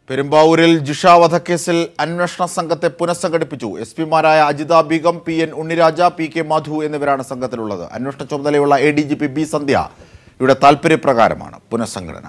പെരുമ്പാവൂരിൽ ജിഷ വധക്കേസിൽ അന്വേഷണ സംഘത്തെ പുനഃസംഘടിപ്പിച്ചു എസ് പിമാരായ Ajitha Beegum P N Unniraja P K Madhu എന്നിവരാണ് സംഘത്തിലുള്ളത് അന്വേഷണ ചുമതലയുള്ള A D G P B Sandhya യുടെ താൽപര്യപ്രകാരമാണ് പുനഃസംഘടന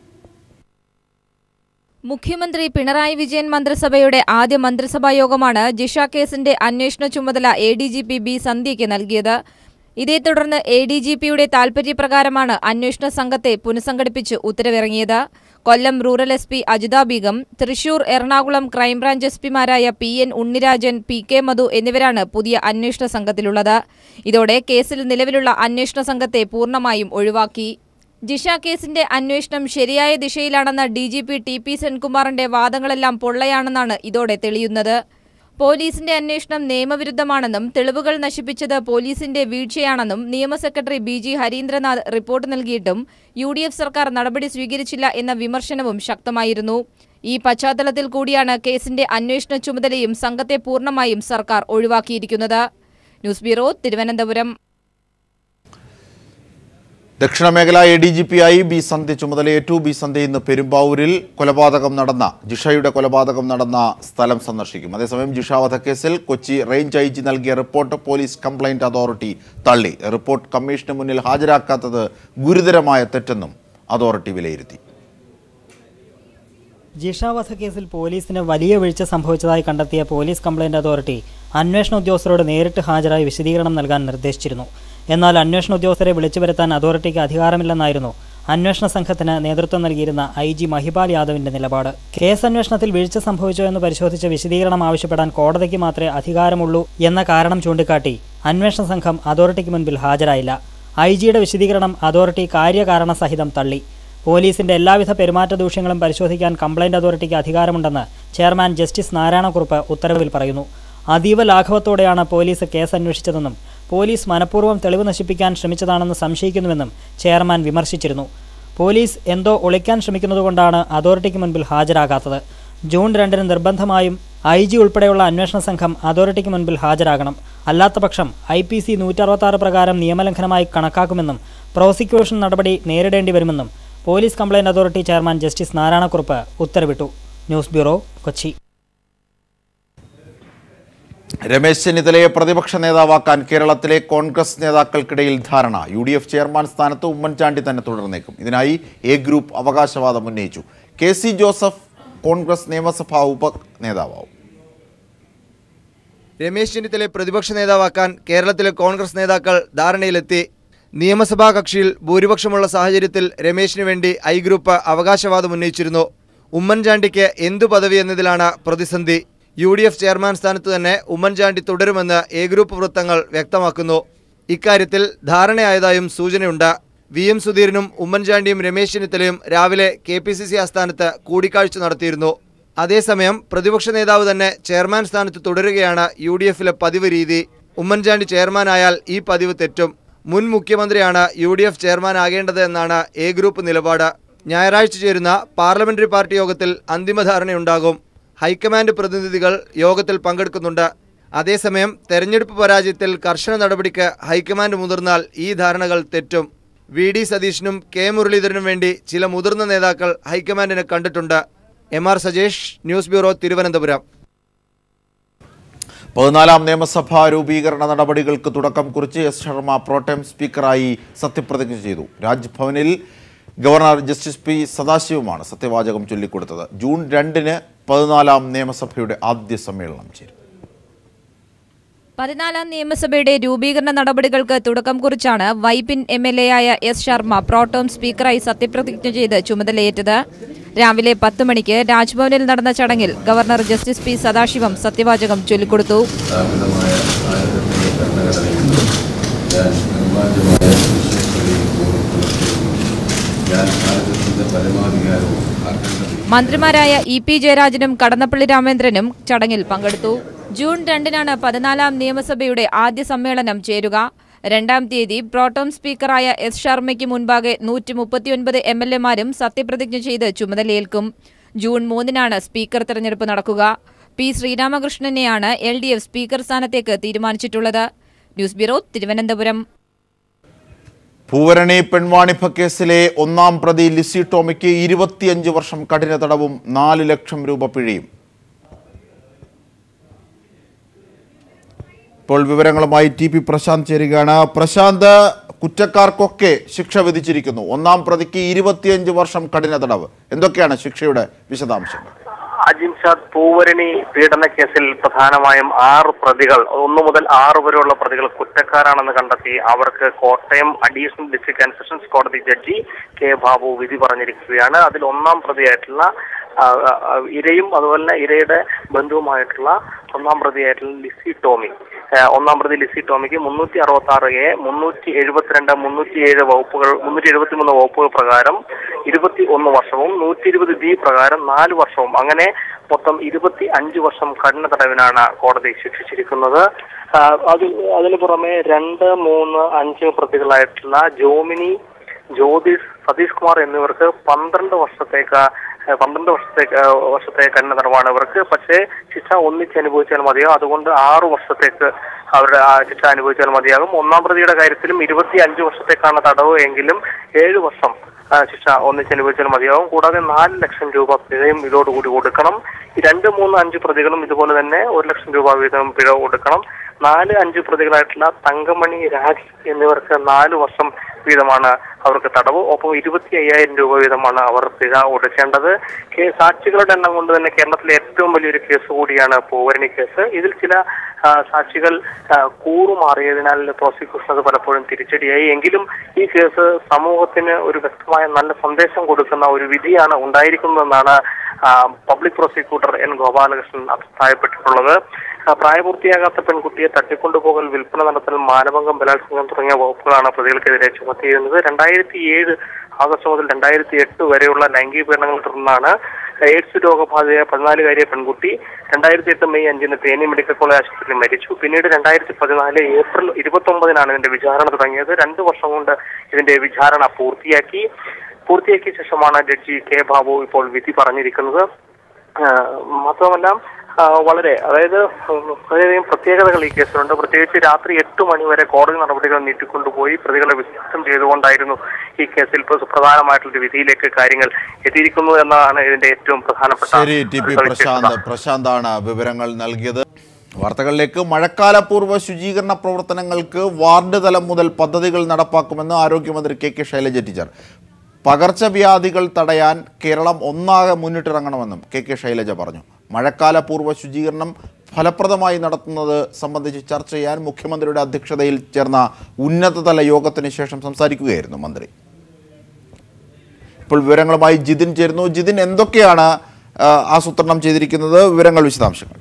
മുഖ്യമന്ത്രി പിണറായി വിജയൻ മന്ത്രിസഭയുടെ ആദ്യ മന്ത്രിസഭാ യോഗമാണ് ജിഷ കേസിന്റെ അന്വേഷണ ചുമതല A D G P B സന്ധ്യയ്ക്ക് നൽകിയത് ഇതേ തുടർന്ന് എ ഡി ജി പിയുടെ താൽപര്യപ്രകാരമാണ് അന്വേഷണ സംഘത്തെ പുനഃസംഘടിപ്പിച്ച് ഉത്തരവിറങ്ങിയത് Kollam rural S P Ajitha Beegum Thrissur Ernakulam crime branch S പിമാരായ P N Unnirajan P K Madhu എന്നിവരാണ് പുതിയ അന്വേഷണ സംഘത്തിലുള്ളത് ഇതോടെ കേസിൽ നിലവിലുള്ള അന്വേഷണ സംഘത്തെ പൂർണ്ണമായും ഒഴിവാക്കി ജിഷ കേസിന്റെ അന്വേഷണം ശരിയായ ദിശയിലാണെന്ന D G P T P സെൻകുമാറിന്റെ വാദങ്ങളെല്ലാം പൊള്ളയാണെന്നാണ് ഇതോടെ തെളിയുന്നത് പോലീസിന്റെ അന്വേഷണം നിയമവിരുദ്ധമാണെന്നും തെളിവുകൾ നശിപ്പിച്ചത് പോലീസിന്റെ വീഴ്ചയാണെന്നും നിയമ secretary B G Harindranath report നൽകിയിട്ടും യു ഡി എഫ് സർക്കാർ നടപടി സ്വീകരിച്ചില്ല എന്ന വിമർശനവും ശക്തമായിരുന്നു ഈ പശ്ചാത്തലത്തിൽ കൂടിയാണ് കേസിന്റെ അന്വേഷണ ചുമതലയും സംഘത്തെ പൂർണ്ണമായും സർക്കാർ ഒഴിവാക്കിയിരിക്കുന്നത് ന്യൂസ് ബ്യൂറോ തിരുവനന്തപുരം ദക്ഷിണ മേഖല എ ഡി ജി പി ആയി ബി സന്ധ്യ ചുമതലയേറ്റു ബി സന്ധ്യ ഇന്ന് പെരുമ്പാവൂരിൽ കൊലപാതകം നടന്ന ജിഷയുടെ കൊലപാതകം നടന്ന സ്ഥലം സന്ദർശിക്കും അതേസമയം ജിഷ വധക്കേസിൽ കൊച്ചി റേഞ്ച് ഐ ജി നൽകിയ റിപ്പോർട്ട് പോലീസ് കംപ്ലൈന്റ് അതോറിറ്റി തള്ളി റിപ്പോർട്ട് കമ്മീഷന് മുന്നിൽ ഹാജരാക്കാത്തത് ഗുരുതരമായ തെറ്റെന്നും അതോറിറ്റി വിലയിരുത്തി ജിഷ വധക്കേസിൽ പോലീസിന് വലിയ വീഴ്ച സംഭവിച്ചതായി കണ്ടെത്തിയ പോലീസ് കംപ്ലയിന്റ് അതോറിറ്റി അന്വേഷണ ഉദ്യോഗസ്ഥരോട് നേരിട്ട് ഹാജരായി വിശദീകരണം നൽകാൻ നിർദ്ദേശിച്ചിരുന്നു എന്നാൽ അന്വേഷണ ഉദ്യോഗസ്ഥരെ വിളിച്ചു വരുത്താൻ അതോറിറ്റിക്ക് അധികാരമില്ലെന്നായിരുന്നു അന്വേഷണ സംഘത്തിന് നേതൃത്വം നൽകിയിരുന്ന ഐ ജി മഹിപാൽ യാദവിന്റെ നിലപാട് കേസ് അന്വേഷണത്തിൽ വീഴ്ച സംഭവിച്ചോ എന്ന് പരിശോധിച്ച് വിശദീകരണം ആവശ്യപ്പെടാൻ കോടതിക്ക് മാത്രമേ അധികാരമുള്ളൂ എന്ന കാരണം ചൂണ്ടിക്കാട്ടി അന്വേഷണ സംഘം അതോറിറ്റിക്ക് മുൻപിൽ ഹാജരായില്ല ഐ ജിയുടെ വിശദീകരണം അതോറിറ്റി കാര്യകാരണ സഹിതം തള്ളി പോലീസിന്റെ എല്ലാവിധ പെരുമാറ്റ ദൂഷ്യങ്ങളും പരിശോധിക്കാൻ കംപ്ലൈന്റ് അതോറിറ്റിക്ക് അധികാരമുണ്ടെന്ന് ചെയർമാൻ ജസ്റ്റിസ് നാരായണക്കുറുപ്പ് ഉത്തരവിൽ പറയുന്നു അതീവ ലാഘവത്തോടെയാണ് പോലീസ് കേസ് അന്വേഷിച്ചതെന്നും പോലീസ് മനഃപൂർവ്വം തെളിവ് നശിപ്പിക്കാൻ ശ്രമിച്ചതാണെന്ന് സംശയിക്കുന്നുവെന്നും ചെയർമാൻ വിമർശിച്ചിരുന്നു പോലീസ് എന്തോ ഒളിക്കാൻ ശ്രമിക്കുന്നതുകൊണ്ടാണ് അതോറിറ്റിക്ക് മുൻപിൽ ഹാജരാകാത്തത് ജൂൺ രണ്ടിന് നിർബന്ധമായും ഐ ജി ഉൾപ്പെടെയുള്ള അന്വേഷണ സംഘം അതോറിറ്റിക്ക് മുൻപിൽ ഹാജരാകണം അല്ലാത്തപക്ഷം ഐ പി സി നൂറ്ററുപത്താറ് പ്രകാരം നിയമലംഘനമായി കണക്കാക്കുമെന്നും പ്രോസിക്യൂഷൻ നടപടി നേരിടേണ്ടി വരുമെന്നും police complaint authority chairman justice Narayanakurup ഉത്തരവിട്ടു ന്യൂസ് ബ്യൂറോ കൊച്ചി രമേശ് ചെന്നിത്തലയെ പ്രതിപക്ഷ നേതാവാക്കാൻ കേരളത്തിലെ കോൺഗ്രസ് നേതാക്കൾക്കിടയിൽ ധാരണ യു ഡി എഫ് ചെയർമാൻ സ്ഥാനത്ത് ഉമ്മൻചാണ്ടി തന്നെ തുടർന്നേക്കും ഇതിനായി എ ഗ്രൂപ്പ് അവകാശവാദം ഉന്നയിച്ചു കെ സി ജോസഫ് കോൺഗ്രസ് നിയമസഭാ ഉപ നേതാവാവും രമേശ് ചെന്നിത്തലയെ പ്രതിപക്ഷ നേതാവാക്കാൻ കേരളത്തിലെ കോൺഗ്രസ് നേതാക്കൾ ധാരണയിലെത്തി നിയമസഭാ കക്ഷിയിൽ ഭൂരിപക്ഷമുള്ള സാഹചര്യത്തിൽ രമേശിന് വേണ്ടി ഐ ഗ്രൂപ്പ് അവകാശവാദം ഉന്നയിച്ചിരുന്നു ഉമ്മൻചാണ്ടിക്ക് എന്തു പദവി എന്നതിലാണ് പ്രതിസന്ധി യു ഡി എഫ് ചെയർമാൻ സ്ഥാനത്ത് തന്നെ ഉമ്മൻചാണ്ടി തുടരുമെന്ന് എ ഗ്രൂപ്പ് വൃത്തങ്ങൾ വ്യക്തമാക്കുന്നു ഇക്കാര്യത്തിൽ ധാരണയായതായും സൂചനയുണ്ട് വി എം സുധീരനും ഉമ്മൻചാണ്ടിയും രമേശ് ചെന്നിത്തലയും രാവിലെ കെ പി സി സി ആസ്ഥാനത്ത് കൂടിക്കാഴ്ച നടത്തിയിരുന്നു അതേസമയം പ്രതിപക്ഷ നേതാവ് തന്നെ ചെയർമാൻ സ്ഥാനത്ത് തുടരുകയാണ് യു ഡി എഫിലെ പതിവ് രീതി ഉമ്മൻചാണ്ടി ചെയർമാനായാൽ ഈ പതിവ് തെറ്റും മുൻ മുഖ്യമന്ത്രിയാണ് യു ഡി എഫ് ചെയർമാൻ ആകേണ്ടത് എന്നാണ് എ ഗ്രൂപ്പ് നിലപാട് ഞായറാഴ്ച ചേരുന്ന പാർലമെന്ററി പാർട്ടി യോഗത്തിൽ അന്തിമ ധാരണയുണ്ടാകും ഹൈക്കമാൻഡ് പ്രതിനിധികൾ യോഗത്തിൽ പങ്കെടുക്കുന്നുണ്ട് അതേസമയം തെരഞ്ഞെടുപ്പ് പരാജയത്തിൽ കർശന നടപടിക്ക് ഹൈക്കമാൻഡ് മുതിർന്നാൽ ഈ ധാരണകൾ തെറ്റും വി ഡി സതീഷിനും കെ മുരളീധരനും വേണ്ടി ചില മുതിർന്ന നേതാക്കൾ ഹൈക്കമാൻഡിനെ കണ്ടിട്ടുണ്ട് M R Sajesh news bureau Thiruvananthapuram പതിനാലാം നിയമസഭാ രൂപീകരണ നടപടികൾക്ക് തുടക്കം കുറിച്ച് എസ് ശർമ്മ പ്രോട്ടം സ്പീക്കറായി സത്യപ്രതിജ്ഞ ചെയ്തു രാജ്ഭവനിൽ ഗവർണർ ജസ്റ്റിസ് പി സദാശിവമാണ് സത്യവാചകം ചൊല്ലിക്കൊടുത്തത് ജൂൺ രണ്ടിന് പതിനാലാം നിയമസഭയുടെ ആദ്യ സമ്മേളനം ചേരും പതിനാലാം നിയമസഭയുടെ രൂപീകരണ നടപടികൾക്ക് തുടക്കം കുറിച്ചാണ് വൈപ്പിൻ എം എൽ എ ആയ എസ് ശർമ്മ പ്രോട്ടോം സ്പീക്കറായി സത്യപ്രതിജ്ഞ ചെയ്ത് ചുമതലയേറ്റത് രാവിലെ പത്ത് മണിക്ക് രാജ്ഭവനിൽ നടന്ന ചടങ്ങിൽ ഗവർണർ ജസ്റ്റിസ് പി സദാശിവം സത്യവാചകം ചൊല്ലിക്കൊടുത്തു സ്ഥാപിതമായ ഭാരതത്തിന്റെ ഭരണഘടനയിൽ ഞാൻ നിർമ്മാർജ്ജമായ വിശ്വസ്തതയും പൂർവ്വം ഞാൻ ഭാരതത്തിന്റെ പരമാധികാരവും ആക്കേണ്ടത് മന്ത്രിമാരായ ഇ പി ജയരാജനും കടന്നപ്പള്ളി രാമേന്ദ്രനും ചടങ്ങിൽ പങ്കെടുത്തു ജൂൺ രണ്ടിനാണ് പതിനാലാം നിയമസഭയുടെ ആദ്യ സമ്മേളനം ചേരുക രണ്ടാം തീയതി പ്രോട്ടോം സ്പീക്കറായ എസ് ശർമ്മയ്ക്ക് മുൻപാകെ നൂറ്റി മുപ്പത്തിയൊൻപത് എം എൽ എമാരും സത്യപ്രതിജ്ഞ ചെയ്ത് ചുമതലയേൽക്കും ജൂൺ മൂന്നിനാണ് സ്പീക്കർ തെരഞ്ഞെടുപ്പ് നടക്കുക പി ശ്രീരാമകൃഷ്ണനെയാണ് എൽ ഡി എഫ് സ്പീക്കർ സ്ഥാനത്തേക്ക് തീരുമാനിച്ചിട്ടുള്ളത് ന്യൂസ് ബ്യൂറോ തിരുവനന്തപുരം പൂവരണി പെൺവാണിഭ കേസിലെ ഒന്നാം പ്രതി ലിസി ടോമിക്ക് ഇരുപത്തിയഞ്ച് വർഷം കഠിന തടവും നാല് ലക്ഷം രൂപ പിഴയും ഇപ്പോൾ വിവരങ്ങളുമായി ടി പി പ്രശാന്ത് ചേരുകയാണ് പ്രശാന്ത് കുറ്റക്കാർക്കൊക്കെ ശിക്ഷ വിധിച്ചിരിക്കുന്നു ഒന്നാം പ്രതിക്ക് ഇരുപത്തിയഞ്ച് വർഷം കഠിന തടവ് എന്തൊക്കെയാണ് ശിക്ഷയുടെ വിശദാംശങ്ങൾ അജിൻഷാദ് പൂവരണി പീഡന കേസിൽ പ്രധാനമായും ആറ് പ്രതികൾ ഒന്നു മുതൽ ആറ് വരെയുള്ള പ്രതികൾ കുറ്റക്കാരാണെന്ന് കണ്ടെത്തി അവർക്ക് Kottayam additional district and sessions കോടതി ജഡ്ജി കെ ബാബു വിധി പറഞ്ഞിരിക്കുകയാണ് അതിൽ ഒന്നാം പ്രതിയായിട്ടുള്ള ആ, ആ, ഇരയും അതുപോലെ തന്നെ ഇരയുടെ ബന്ധുവുമായിട്ടുള്ള ഒന്നാം പ്രതിയായിട്ടുള്ള ലിസി ടോമി ആ, ഒന്നാം പ്രതി ലിസി ടോമിക്ക് മുന്നൂറ്റി അറുപത്തി ആറ് എ മുന്നൂറ്റി എഴുപത്തിരണ്ട് മുന്നൂറ്റി ഏഴ് വകുപ്പുകൾ മുന്നൂറ്റി എഴുപത്തി മൂന്ന് വകുപ്പുകൾ പ്രകാരം ഇരുപത്തി ഒന്ന് വർഷവും നൂറ്റി ഇരുപത് ബി പ്രകാരം നാല് വർഷവും അങ്ങനെ മൊത്തം ഇരുപത്തി അഞ്ച് വർഷം കഠിന തടവിനാണ് കോടതി ശിക്ഷിച്ചിരിക്കുന്നത് ആ, അത് അതിനു പുറമെ രണ്ട് മൂന്ന് അഞ്ച് പ്രതികളായിട്ടുള്ള ജോമിനി ജ്യോതിഷ് സതീഷ് കുമാർ എന്നിവർക്ക് പന്ത്രണ്ട് വർഷത്തേക്ക് ഏഹ് പന്ത്രണ്ട് വർഷത്തേക്ക് ഏഹ് വർഷത്തെ കഠിന തടവാണ് ഇവർക്ക് പക്ഷേ ശിക്ഷ ഒന്നിച്ച് അനുഭവിച്ചാൽ മതിയാകും അതുകൊണ്ട് ആറു വർഷത്തേക്ക് അവരുടെ ആ ശിക്ഷ അനുഭവിച്ചാൽ മതിയാകും ഒന്നാം പ്രതിയുടെ കാര്യത്തിലും ഇരുപത്തി അഞ്ച് വർഷത്തേക്കാണ് തടവ് എങ്കിലും ഏഴ് വർഷം ആ, ശിക്ഷ ഒന്നിച്ച് അനുഭവിച്ചാൽ മതിയാവും കൂടാതെ നാല് ലക്ഷം രൂപ പിഴയും ഇതോടുകൂടി കൊടുക്കണം ഈ രണ്ട് മൂന്ന് അഞ്ച് പ്രതികളും ഇതുപോലെ തന്നെ ഒരു ലക്ഷം രൂപ വീതം പിഴ കൊടുക്കണം നാല് അഞ്ച് പ്രതികളായിട്ടുള്ള തങ്കമണി രാജ് എന്നിവർക്ക് നാല് വർഷം വീതമാണ് അവർക്ക് തടവ് ഒപ്പം ഇരുപത്തി അയ്യായിരം രൂപ വീതമാണ് അവർ പിഴ ഒടുക്കേണ്ടത് കേ- സാക്ഷികളുടെ എണ്ണം കൊണ്ട് തന്നെ കേരളത്തിലെ ഏറ്റവും വലിയൊരു കേസ് കൂടിയാണ് പൂവരണി കേസ് ഇതിൽ ചില ആ, സാക്ഷികൾ ആ, കൂറുമാറിയതിനാൽ പ്രോസിക്യൂഷൻ അത് പലപ്പോഴും തിരിച്ചടിയായി എങ്കിലും ഈ കേസ് സമൂഹത്തിന് ഒരു വ്യക്തമായ നല്ല സന്ദേശം കൊടുക്കുന്ന ഒരു വിധിയാണ് ഉണ്ടായിരിക്കുന്നതെന്നാണ് ആ, പബ്ലിക് പ്രോസിക്യൂട്ടർ എൻ ഗോപാലകൃഷ്ണൻ അഭിപ്രായപ്പെട്ടിട്ടുള്ളത് ആ, പ്രായപൂർത്തിയാകാത്ത പെൺകുട്ടിയെ തട്ടിക്കൊണ്ടുപോകൽ വിൽപ്പന നടത്തൽ മാനഭംഗം ബലാത്സംഗം തുടങ്ങിയ വകുപ്പുകളാണ് പ്രതികൾക്കെതിരെ ചുമത്തിയിരുന്നത് രണ്ടായിരത്തി ഏഴ് ആഗസ്റ്റ് മുതൽ രണ്ടായിരത്തി എട്ട് വരെയുള്ള ലൈംഗിക പീഡനങ്ങളെ തുടർന്നാണ് എയ്ഡ്സ് രോഗബാധിതയായ പതിനാലുകാരിയ പെൺകുട്ടി രണ്ടായിരത്തി എട്ട് മെയ് അഞ്ചിന് തേനി മെഡിക്കൽ കോളേജ് ആശുപത്രിയിൽ മരിച്ചു പിന്നീട് രണ്ടായിരത്തി പതിനാല് ഏപ്രിൽ ഇരുപത്തി ഒമ്പതിനാണ് ഇതിന്റെ വിചാരണ തുടങ്ങിയത് രണ്ടു വർഷം കൊണ്ട് ഇതിന്റെ വിചാരണ പൂർത്തിയാക്കി പൂർത്തിയാക്കിയ ശേഷമാണ് ജഡ്ജി കെ ബാബു ഇപ്പോൾ വിധി പറഞ്ഞിരിക്കുന്നത് ആ, മാത്രമല്ല ആ, വളരെ അതായത് വളരെയധികം പ്രത്യേകതകൾ ഈ കേസിലുണ്ട് പ്രത്യേകിച്ച് രാത്രി എട്ട് മണി വരെ കോടതി നടപടികൾ നീട്ടിക്കൊണ്ടുപോയി പ്രതികളെ വിശ്വാസം ചെയ്തുകൊണ്ടായിരുന്നു ഈ കേസിൽ ഇപ്പോൾ സുപ്രധാനമായിട്ടുള്ള ഒരു വിധിയിലേക്ക് കാര്യങ്ങൾ എത്തിയിരിക്കുന്നു എന്നതാണ് ഇതിന്റെ ഏറ്റവും പ്രധാനപ്പെട്ട ശരി ടി പി ഒരു പ്രശാന്ത് സവിശേഷത. പ്രശാന്താണ് വിവരങ്ങൾ നൽകിയത് വാർത്തകളിലേക്ക് മഴക്കാലപൂർവ്വ ശുചീകരണ പ്രവർത്തനങ്ങൾക്ക് വാർഡ് തലം മുതൽ പദ്ധതികൾ നടപ്പാക്കുമെന്ന് ആരോഗ്യമന്ത്രി കെ കെ ശൈലജ ടീച്ചർ പകർച്ചവ്യാധികൾ തടയാൻ കേരളം ഒന്നാകെ മുന്നിട്ടിറങ്ങണമെന്നും കെ കെ ശൈലജ പറഞ്ഞു മഴക്കാലപൂർവ്വ ശുചീകരണം ഫലപ്രദമായി നടത്തുന്നത് സംബന്ധിച്ച് ചർച്ച ചെയ്യാൻ മുഖ്യമന്ത്രിയുടെ അധ്യക്ഷതയിൽ ചേർന്ന ഉന്നതതല യോഗത്തിന് ശേഷം സംസാരിക്കുകയായിരുന്നു മന്ത്രി ഇപ്പോൾ വിവരങ്ങളുമായി ജിതിൻ ചേരുന്നു ജിതിൻ എന്തൊക്കെയാണ് ആ, ആസൂത്രണം ചെയ്തിരിക്കുന്നത് വിവരങ്ങൾ വിശദാംശങ്ങൾ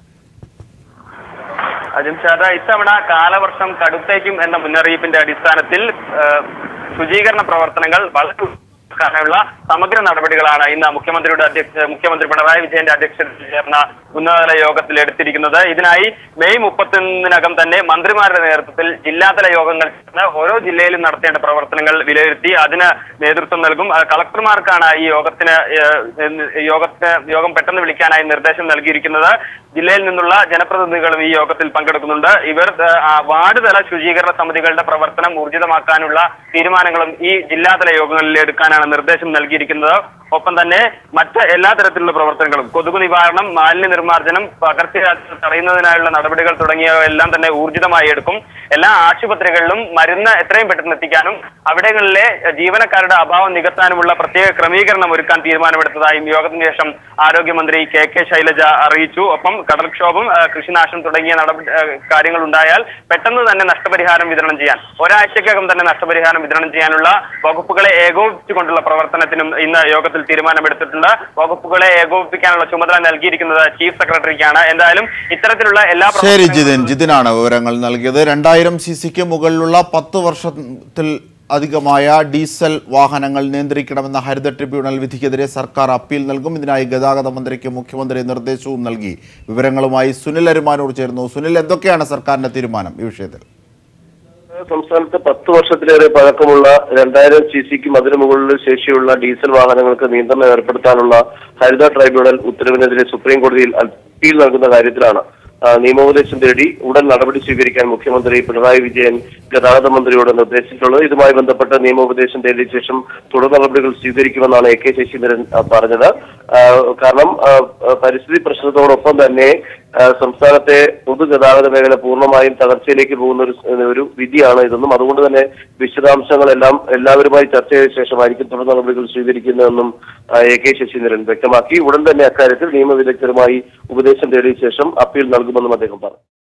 അജിംഷാദ ഇത്തവണ കാലവർഷം കടുത്തേക്കും എന്ന മുന്നറിയിപ്പിന്റെ അടിസ്ഥാനത്തിൽ ആ, ശുചീകരണ പ്രവർത്തനങ്ങൾ വളരെ ാനുള്ള സമഗ്ര നടപടികളാണ് ഇന്ന് മുഖ്യമന്ത്രിയുടെ അധ്യക്ഷ മുഖ്യമന്ത്രി പിണറായി വിജയന്റെ അധ്യക്ഷതയിൽ ചേർന്ന ഉന്നതതല യോഗത്തിൽ എടുത്തിരിക്കുന്നത് ഇതിനായി മെയ് മുപ്പത്തൊന്നിനകം തന്നെ മന്ത്രിമാരുടെ നേതൃത്വത്തിൽ ജില്ലാതല യോഗങ്ങൾ ചേർന്ന് ഓരോ ജില്ലയിലും നടത്തേണ്ട പ്രവർത്തനങ്ങൾ വിലയിരുത്തി അതിന് നേതൃത്വം നൽകും ആ, കളക്ടർമാർക്കാണ് ഈ യോഗത്തിന് ഏഹ്, യോഗത്തിന് യോഗം പെട്ടെന്ന് വിളിക്കാനായി നിർദ്ദേശം നൽകിയിരിക്കുന്നത് ജില്ലയിൽ നിന്നുള്ള ജനപ്രതിനിധികളും ഈ യോഗത്തിൽ പങ്കെടുക്കുന്നുണ്ട് ഇവർ ഏഹ്, ആ, വാർഡ് തല ശുചീകരണ സമിതികളുടെ പ്രവർത്തനം ഊർജിതമാക്കാനുള്ള തീരുമാനങ്ങളും ഈ ജില്ലാതല യോഗങ്ങളിൽ എടുക്കാനാണ് നിർദ്ദേശം നൽകിയിരിക്കുന്നത് ഒപ്പം തന്നെ മറ്റ് എല്ലാ തരത്തിലുള്ള പ്രവർത്തനങ്ങളും കൊതുക് നിവാരണം മാലിന്യ നിർമ്മാർജ്ജനം പകർച്ചവ്യാധികൾ തടയുന്നതിനായുള്ള നടപടികൾ തുടങ്ങിയവ എല്ലാം തന്നെ ഊർജിതമായി എടുക്കും എല്ലാ ആശുപത്രികളിലും മരുന്ന് എത്രയും പെട്ടെന്ന് എത്തിക്കാനും അവിടങ്ങളിലെ ജീവനക്കാരുടെ അഭാവം നികത്താനുമുള്ള പ്രത്യേക ക്രമീകരണം ഒരുക്കാൻ തീരുമാനമെടുത്തതായും യോഗത്തിന് ശേഷം ആരോഗ്യമന്ത്രി കെ കെ ശൈലജ അറിയിച്ചു ഒപ്പം കടൽക്ഷോഭം ആ, കൃഷിനാശം തുടങ്ങിയ നടപടി ആ, കാര്യങ്ങൾ ഉണ്ടായാൽ പെട്ടെന്ന് തന്നെ നഷ്ടപരിഹാരം വിതരണം ചെയ്യാൻ ഒരാഴ്ചക്കകം തന്നെ നഷ്ടപരിഹാരം വിതരണം ചെയ്യാനുള്ള വകുപ്പുകളെ ഏകോപിപ്പിച്ചുകൊണ്ടുള്ള പ്രവർത്തനത്തിനും ഇന്ന് യോഗത്തിൽ തീരുമാനമെടുത്തിട്ടുണ്ട് വകുപ്പുകളെ ഏകോപിപ്പിക്കാനുള്ള ചുമതല നൽകിയിരിക്കുന്നത് ചീഫ് സെക്രട്ടറിക്കാണ് എന്തായാലും ഇത്തരത്തിലുള്ള എല്ലാ ശരി പ്രവർത്തനങ്ങളും- ജിതിൻ ജിതിനാണ് വിവരങ്ങൾ നൽകിയത് രണ്ടായിരം സി സിക്ക് മുകളിലുള്ള പത്ത് വർഷത്തിൽ അധികമായ ഡീസൽ വാഹനങ്ങൾ നിയന്ത്രിക്കണമെന്ന ഹരിത ട്രിബ്യൂണൽ വിധിക്കെതിരെ സർക്കാർ അപ്പീൽ നൽകും ഇതിനായി ഗതാഗത മന്ത്രിക്ക് മുഖ്യമന്ത്രി നിർദ്ദേശവും നൽകി വിവരങ്ങളുമായി സുനിൽ അരുമാനൂർ ചേർന്നു സുനിൽ എന്തൊക്കെയാണ് സർക്കാരിന്റെ തീരുമാനം ഈ വിഷയത്തിൽ സംസ്ഥാനത്ത് പത്ത് വർഷത്തിലേറെ പഴക്കമുള്ള രണ്ടായിരം സി സിക്കും അതിനു മുകളിൽ ശേഷിയുള്ള ഡീസൽ വാഹനങ്ങൾക്ക് നിയന്ത്രണം ഏർപ്പെടുത്താനുള്ള ഹരിത ട്രൈബ്യൂണൽ ഉത്തരവിനെതിരെ സുപ്രീം കോടതിയിൽ അപ്പീൽ നൽകുന്ന കാര്യത്തിലാണ് ആ, നിയമോപദേശം തേടി ഉടൻ നടപടി സ്വീകരിക്കാൻ മുഖ്യമന്ത്രി പിണറായി വിജയൻ ഗതാഗത മന്ത്രിയോട് നിർദ്ദേശിച്ചിട്ടുള്ളത് ഇതുമായി ബന്ധപ്പെട്ട് നിയമോപദേശം തേടിയ ശേഷം തുടർ നടപടികൾ സ്വീകരിക്കുമെന്നാണ് എ കെ ശശീന്ദ്രൻ ആ, പറഞ്ഞത് ആ, കാരണം ആ, ആ, പരിസ്ഥിതി പ്രശ്നത്തോടൊപ്പം തന്നെ ആ, സംസ്ഥാനത്തെ പൊതുഗതാഗത മേഖല പൂർണ്ണമായും തകർച്ചയിലേക്ക് പോകുന്ന ഒരു സ്- ഒരു വിധിയാണ് ഇതെന്നും അതുകൊണ്ട് തന്നെ വിശദാംശങ്ങളെല്ലാം എല്ലാവരുമായി ചർച്ച ചെയ്ത ശേഷമായിരിക്കും തുടർ നടപടികൾ സ്വീകരിക്കുന്നതെന്നും ആ, എ കെ ശശീന്ദ്രൻ വ്യക്തമാക്കി ഉടൻ തന്നെ അക്കാര്യത്തിൽ നിയമവിദഗ്ധരുമായി ഉപദേശം തേടിയ ശേഷം അപ്പീൽ നൽകുമെന്നും അദ്ദേഹം പറഞ്ഞു